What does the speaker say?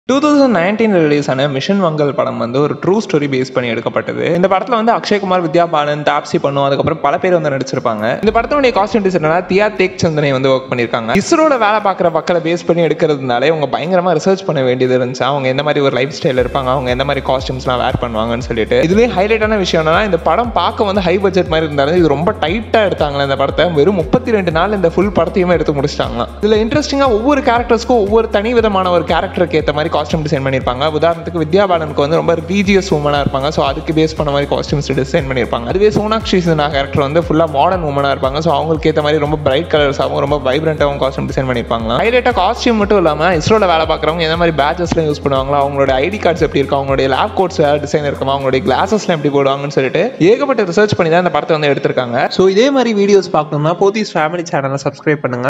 two thousand nineteen release ஆன mission Mangal படம் வந்து ஒரு ட்ரூ ஸ்டோரி பேஸ் பண்ணி எடுக்கப்பட்டது இந்த படத்தில் வந்து அக்ஷய்குமார் வித்யா பாலன் தாப்சி பண்ணு அதுக்கப்புறம் பல பேர் வந்து நடிச்சிருப்பாங்க இந்த படத்தினுடைய காஸ்டியூம் டிசைனர் தியா தேக் சந்தனை வந்து ஒர்க் பண்ணியிருக்காங்க இஸ்ரோல வேலை பார்க்குற மக்களை பேஸ் பண்ணி எடுக்கிறதுனாலே அவங்க பயங்கரமாக ரிசர்ச் பண்ண வேண்டியது இருந்துச்சு அவங்க எந்த மாதிரி ஒரு லைஃப் ஸ்டைல் இருப்பாங்க அவங்க எந்த மாதிரி காஸ்டியூம்ஸ்லாம் வேர் பண்ணுவாங்கன்னு சொல்லிட்டு இதுலேயே ஹைலைட்டான விஷயம் என்னன்னா இந்த படம் பார்க்க வந்து ஹை பட்ஜெட் மாதிரி இருந்தாலும் இது ரொம்ப டைட்டாக எடுத்தாங்களே இந்த படத்தை வெறும் முப்பத்தி ரெண்டு நாள் இந்த ஃபுல் படத்தையுமே எடுத்து முடிச்சிட்டாங்க இதில் இன்ட்ரெஸ்டிங்காக ஒவ்வொரு கேரக்டர்ஸ்க்கும் ஒவ்வொரு தனி விதமான ஒரு கேரக்டருக்கு ஏற்ற மாதிரி காஸ்டியூம் டிசைன் பண்ணியிருப்பாங்க உதாரணத்துக்கு வித்யா பாலனுக்கு வந்து ரொம்ப ரீஜியஸ் உமனாக இருப்பாங்க ஸோ அதுக்கு பேஸ் பண்ண மாதிரி காஸ்டியூம்ஸ் டிசைன் பண்ணியிருப்பாங்க அதுவே சோனாக்ஷி சின்ஹா கேரக்டர் வந்து ஃபுல்லாக மாடர்ன் உமனாக இருப்பாங்க ஸோ அவங்களுக்கு ஏற்ற மாதிரி ரொம்ப பிரைட் கலர்ஸாகவும் ரொம்ப வைப்ரண்ட்டாகவும் காஸ்டியூம் டிசைன் பண்ணியிருப்பாங்க ஹைலைட்டாக காஸ்டியூம் மட்டும் இல்லாமல் இஸ்ரோவில் வேலை பார்க்குறவங்க எந்த மாதிரி பேட்சஸ்லாம் யூஸ் பண்ணுவாங்களோ அவங்களோட ஐடி கார்ட்ஸ் எப்படி இருக்கும் அவங்களுடைய லேப் கோட்ஸ் வேறு டிசைன் இருக்குமா அவங்களுடைய கிளாஸஸ்லாம் எப்படி போடுவாங்கன்னு சொல்லிட்டு ஏகப்பட்ட ரிசர்ச் பண்ணி தான் இந்த படத்தை வந்து எடுத்திருக்காங்க ஸோ இதே மாதிரி வீடியோஸ் பார்க்கணும்னா போத்தீஸ் ஃபேமிலி சேனலை சப்ஸ்கிரைப் பண்ணுங்க